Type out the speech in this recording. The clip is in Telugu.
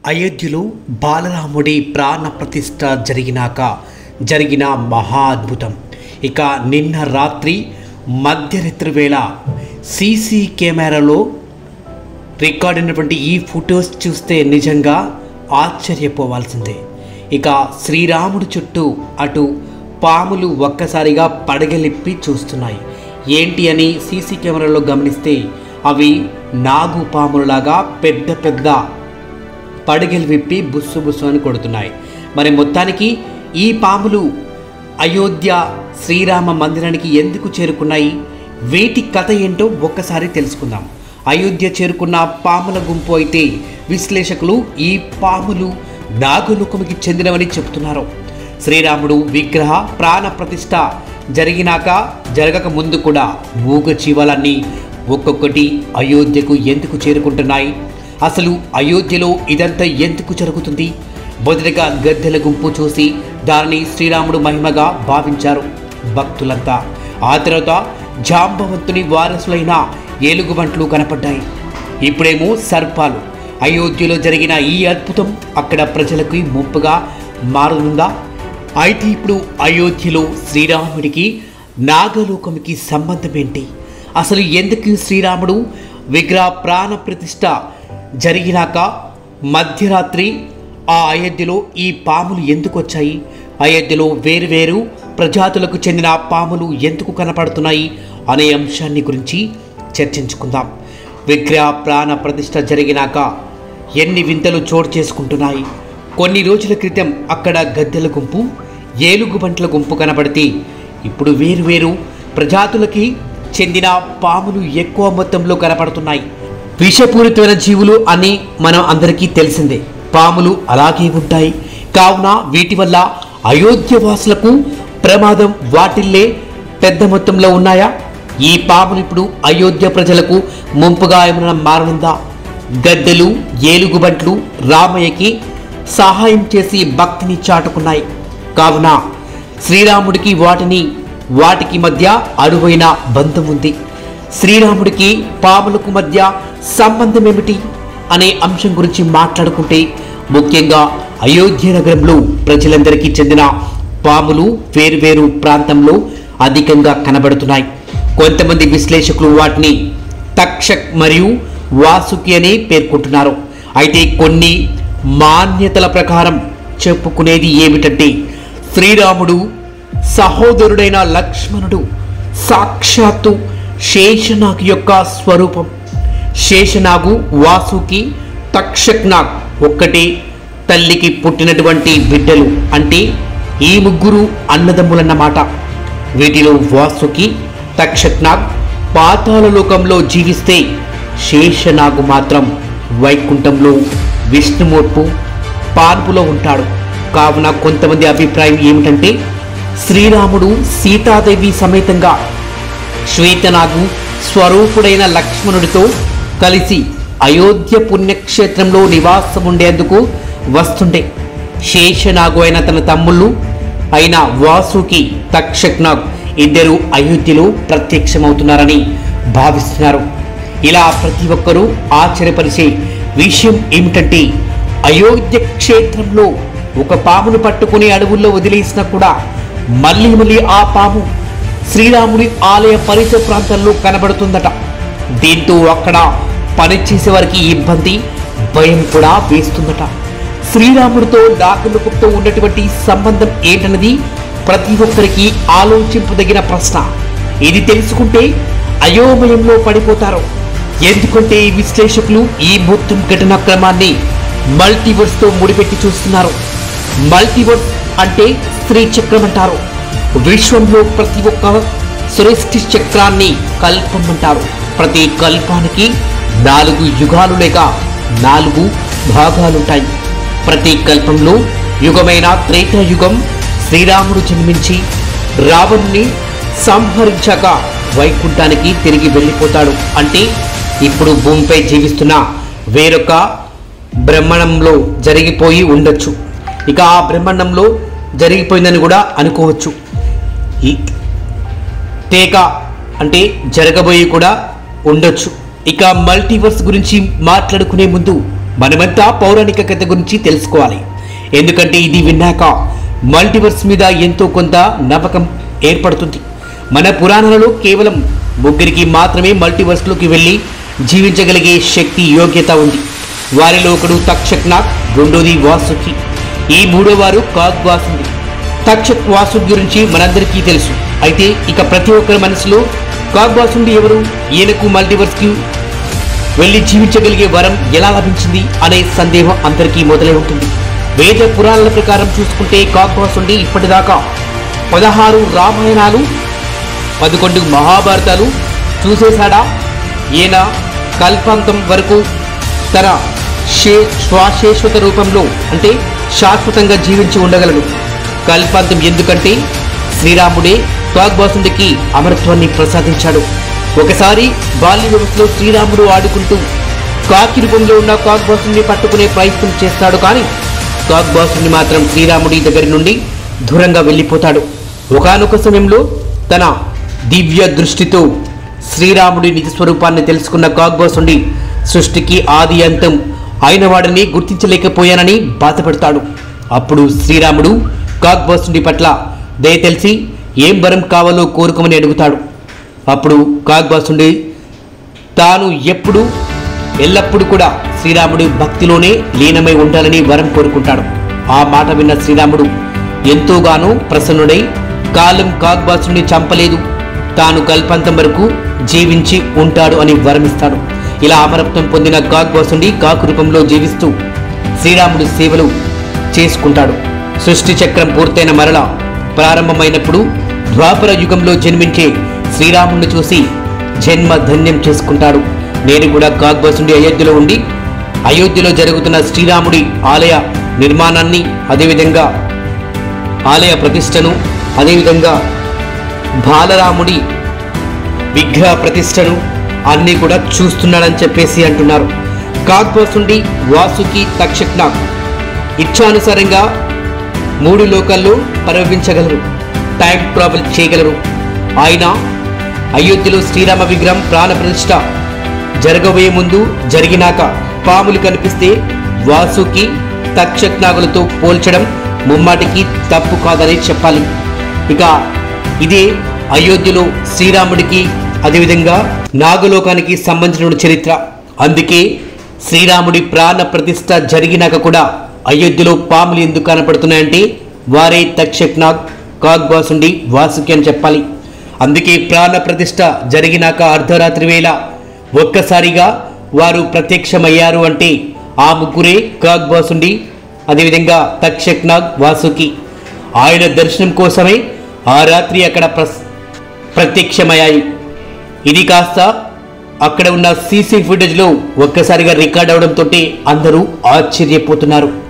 అయోధ్యలో బాలరాముడి ప్రాణ ప్రతిష్ఠ జరిగినాక జరిగిన మహా అద్భుతం ఇక నిన్న రాత్రి మధ్యరాత్రి వేళ సీసీ కెమెరాలో రికార్డ్ అయినటువంటి ఈ ఫొటోస్ చూస్తే నిజంగా ఆశ్చర్యపోవాల్సిందే ఇక శ్రీరాముడి చుట్టూ అటు పాములు ఒక్కసారిగా పడగలిప్పి చూస్తున్నాయి ఏంటి అని సీసీ కెమెరాలో గమనిస్తే అవి నాగు పాములలాగా పెద్ద పెద్ద పడగలు విప్పి బుస్సు బుస్సు అని కొడుతున్నాయి మరి మొత్తానికి ఈ పాములు అయోధ్య శ్రీరామ మందిరానికి ఎందుకు చేరుకున్నాయి వీటి కథ ఏంటో ఒక్కసారి తెలుసుకుందాం అయోధ్య చేరుకున్న పాముల గుంపు అయితే విశ్లేషకులు ఈ పాములు నాగలోకముకి చెందినవని చెబుతున్నారు శ్రీరాముడు విగ్రహ ప్రాణ ప్రతిష్ఠ జరిగినాక జరగక ముందు కూడా మూగ జీవాలన్నీ ఒక్కొక్కటి అయోధ్యకు ఎందుకు చేరుకుంటున్నాయి అసలు అయోధ్యలో ఇదంతా ఎందుకు జరుగుతుంది మొదటగా గద్దెల గుంపు చూసి దానిని శ్రీరాముడు మహిమగా భావించారు భక్తులంతా ఆ తర్వాత జాంబవంతుని వారసులైన ఏలుగుబంట్లు కనపడ్డాయి ఇప్పుడేమో సర్పాలు అయోధ్యలో జరిగిన ఈ అద్భుతం అక్కడ ప్రజలకు ముప్పుగా మారుతుందా అయితే ఇప్పుడు అయోధ్యలో శ్రీరాముడికి నాగలోకమికి సంబంధం ఏంటి అసలు ఎందుకు శ్రీరాముడు విగ్రహ ప్రాణ ప్రతిష్ఠ జరిగినాక మధ్యరాత్రి ఆ అయోధ్యలో ఈ పాములు ఎందుకు వచ్చాయి అయోధ్యలో వేరువేరు ప్రజాతులకు చెందిన పాములు ఎందుకు కనపడుతున్నాయి అనే అంశాన్ని గురించి చర్చించుకుందాం విగ్రహ ప్రాణ ప్రతిష్ఠ జరిగినాక ఎన్ని వింతలు చోటు చేసుకుంటున్నాయి కొన్ని రోజుల క్రితం అక్కడ గద్దెల గుంపు ఏలుగుబంట్ల గుంపు కనబడితే ఇప్పుడు వేరువేరు ప్రజాతులకి చెందిన పాములు ఎక్కువ మొత్తంలో కనపడుతున్నాయి విషపూరితమైన జీవులు అని మనం అందరికీ తెలిసిందే పాములు అలాగే ఉంటాయి కావున వీటి వల్ల అయోధ్య వాసులకు ప్రమాదం వాటిల్లే పెద్ద మొత్తంలో ఉన్నాయా ఈ పాములు ఇప్పుడు అయోధ్య ప్రజలకు ముంపుగా ఏమైనా మారనుందా గద్దెలు ఏలుగుబంట్లు రామయ్యకి సహాయం చేసి భక్తిని చాటుకున్నాయి కావున శ్రీరాముడికి వాటిని వాటికి మధ్య అరువైన బంధం ఉంది శ్రీరాముడికి పాములకు మధ్య సంబంధం ఏమిటి అనే అంశం గురించి మాట్లాడుకుంటే ముఖ్యంగా అయోధ్య నగరంలో ప్రజలందరికీ చెందిన పాములు వేరువేరు ప్రాంతంలో అధికంగా కనబడుతున్నాయి కొంతమంది విశ్లేషకులు వాటిని తక్షక్ మరియు వాసుకి అని పేర్కొంటున్నారు అయితే కొన్ని మాన్యతల ప్రకారం చెప్పుకునేది ఏమిటంటే శ్రీరాముడు సహోదరుడైన లక్ష్మణుడు సాక్షాత్తు శేషనాగ్ యొక్క స్వరూపం శేషనాగు వాసుకి తక్షక్నాగ్ ఒక్కటే తల్లికి పుట్టినటువంటి బిడ్డలు అంటే ఈ ముగ్గురు అన్నదమ్ములన్నమాట వీటిలో వాసుకి తక్షక్నాగ్ పాతాళ లోకంలో జీవిస్తే శేషనాగు మాత్రం వైకుంఠంలో విష్ణుమూర్పు పాన్పులో ఉంటాడు కావున కొంతమంది అభిప్రాయం ఏమిటంటే శ్రీరాముడు సీతాదేవి సమేతంగా శ్వేతనాగు స్వరూపుడైన లక్ష్మణుడితో కలిసి అయోధ్య పుణ్యక్షేత్రంలో నివాసం ఉండేందుకు వస్తుండే శేషనాగు అయిన తన తమ్ముళ్ళు అయిన వాసుకి తక్షక్నాగ్ ఇద్దరు అయోధ్యలో ప్రత్యక్షమవుతున్నారని భావిస్తున్నారు ఇలా ప్రతి ఒక్కరూ ఆశ్చర్యపరిచే విషయం ఏమిటంటే అయోధ్య క్షేత్రంలో ఒక పామును పట్టుకుని అడవుల్లో వదిలేసినా కూడా మళ్ళీ మళ్ళీ ఆ పాము శ్రీరాముడి ఆలయ పరిసర ప్రాంతాల్లో కనబడుతుందట దీంతో అక్కడ పనిచేసే వారికి ఇబ్బంది భయం కూడా వేస్తుందట శ్రీరాముడితో నాగలుకుతో ఉన్నటువంటి సంబంధం ఏంటన్నది ప్రతి ఒక్కరికి ఆలోచింపదగిన ప్రశ్న ఇది తెలుసుకుంటే అయోమయంలో పడిపోతారు ఎందుకంటే ఈ విశ్లేషకులు ఈ మొత్తం ఘటనాక్రమాన్ని మల్టీవర్స్తో ముడిపెట్టి చూస్తున్నారు మల్టీవర్స్ అంటే స్త్రీ చక్రం అంటారు విశ్వంలో ప్రతి ఒక్క సృష్టి చక్రాన్ని కల్పం అంటారు ప్రతి కల్పానికి నాలుగు యుగాలు లేక నాలుగు భాగాలుంటాయి ప్రతి కల్పంలో యుగమైన త్రేతాయుగం శ్రీరాముడు జన్మించి రావణుని సంహరించాక వైకుంఠానికి తిరిగి వెళ్ళిపోతాడు అంటే ఇప్పుడు భూమిపై జీవిస్తున్న వేరొక బ్రహ్మాండంలో జరిగిపోయి ఉండొచ్చు ఇక ఆ బ్రహ్మాండంలో జరిగిపోయిందని కూడా అనుకోవచ్చు ఈ తేక అంటే జరగబోయి కూడా ఉండొచ్చు ఇక మల్టీవర్స్ గురించి మాట్లాడుకునే ముందు మనమంతా పౌరాణిక కథ గురించి తెలుసుకోవాలి ఎందుకంటే ఇది విన్నాక మల్టీవర్స్ మీద ఎంతో కొంత నమ్మకం ఏర్పడుతుంది మన పురాణాలలో కేవలం ముగ్గురికి మాత్రమే మల్టీవర్స్లోకి వెళ్ళి జీవించగలిగే శక్తి యోగ్యత ఉంది వారిలో ఒకడు తక్షక్నాథ్ రెండోది వాసుకి ఈ మూడో వారు కాగ్ వాసుంది తక్షక్ వాసు గురించి మనందరికీ తెలుసు అయితే ఇక ప్రతి ఒక్కరి మనసులో కాగ్ వాసుండి ఎవరు ఈయనకు మల్టీవర్స్కి వెళ్ళి జీవించగలిగే వరం ఎలా లభించింది అనే సందేహం అందరికీ మొదలై ఉంటుంది వేద పురాణాల ప్రకారం చూసుకుంటే కాగ్వాసుండి ఇప్పటిదాకా పదహారు రామాయణాలు పదకొండు మహాభారతాలు చూసేశాడా ఈయన కల్పాంతం వరకు తన శే శ్వాశేశ్వత రూపంలో అంటే శాశ్వతంగా జీవించి ఉండగలడు కల్పాంతం ఎందుకంటే శ్రీరాముడే కాగ్వాసుడికి అమరత్వాన్ని ప్రసాదించాడు ఒకసారి బాల్య వ్యవస్థలో శ్రీరాముడు ఆడుకుంటూ కాకి రూపంలో ఉన్న కాగ్బాసుని పట్టుకునే ప్రయత్నం చేస్తాడు కానీ కాగ్బాసుని మాత్రం శ్రీరాముడి దగ్గర నుండి దూరంగా వెళ్ళిపోతాడు ఒకానొక సమయంలో తన దివ్య దృష్టితో శ్రీరాముడి నిజ స్వరూపాన్ని తెలుసుకున్న కాగ్బాసుండి సృష్టికి ఆది అంతం అయిన వాడిని గుర్తించలేకపోయానని బాధపడతాడు అప్పుడు శ్రీరాముడు కాగ్బాసుడి పట్ల దయ తెలిసి ఏం వరం కావాలో కోరుకోమని అడుగుతాడు అప్పుడు కాగ్బాసుండి తాను ఎప్పుడు ఎల్లప్పుడూ కూడా శ్రీరాముడి భక్తిలోనే లీనమై ఉండాలని వరం కోరుకుంటాడు ఆ మాట విన్న శ్రీరాముడు ఎంతోగానో ప్రసన్నుడై కాలం కాగ్బాసుని చంపలేదు తాను కల్పంతం వరకు జీవించి ఉంటాడు అని వరమిస్తాడు ఇలా అమరత్వం పొందిన కాగ్బాసుని కాకు రూపంలో జీవిస్తూ శ్రీరాముడి సేవలు చేసుకుంటాడు సృష్టి చక్రం పూర్తయిన మరల ప్రారంభమైనప్పుడు ద్వాపర యుగంలో జన్మించే శ్రీరాముడిని చూసి జన్మ ధన్యం చేసుకుంటాడు నేను కూడా కాగ్బాసుండి అయోధ్యలో ఉండి అయోధ్యలో జరుగుతున్న శ్రీరాముడి ఆలయ నిర్మాణాన్ని అదేవిధంగా ఆలయ ప్రతిష్టను అదేవిధంగా బాలరాముడి విగ్రహ ప్రతిష్టను అన్నీ కూడా చూస్తున్నాడని చెప్పేసి అంటున్నారు కాగ్బాసుండి వాసుకి తక్షక్నాథ్ ఇచ్ఛానుసారంగా మూడు లోకాల్లో పరివించగలరు టైం ట్రావెల్ చేయగలరు ఆయన అయోధ్యలో శ్రీరామ విగ్రహం ప్రాణ ప్రతిష్ఠ జరగబోయే ముందు జరిగినాక పాములు కనిపిస్తే వాసుకి తక్షక్నాగులతో పోల్చడం ముమ్మాటికి తప్పు కాదని చెప్పాలి ఇక ఇదే అయోధ్యలో శ్రీరాముడికి అదేవిధంగా నాగలోకానికి సంబంధించిన చరిత్ర అందుకే శ్రీరాముడి ప్రాణ ప్రతిష్ఠ జరిగినాక కూడా అయోధ్యలో పాములు ఎందుకు కనపడుతున్నాయంటే వారే తక్షక్నాగ్ కాగ్బాసుండి వాసుకి అని చెప్పాలి అందుకే ప్రాణ ప్రతిష్ఠ జరిగినాక అర్ధరాత్రి వేళ ఒక్కసారిగా వారు ప్రత్యక్షమయ్యారు అంటే ఆ ముగ్గురే కాగ్బాసుండి అదేవిధంగా తక్షక్నాగ్ వాసుకి ఆయన దర్శనం కోసమే ఆ రాత్రి అక్కడ ప్రస్ ప్రత్యక్షమయ్యాయి ఇది కాస్త అక్కడ ఉన్న సీసీ ఫుటేజ్లో ఒక్కసారిగా రికార్డ్ అవడంతో అందరూ ఆశ్చర్యపోతున్నారు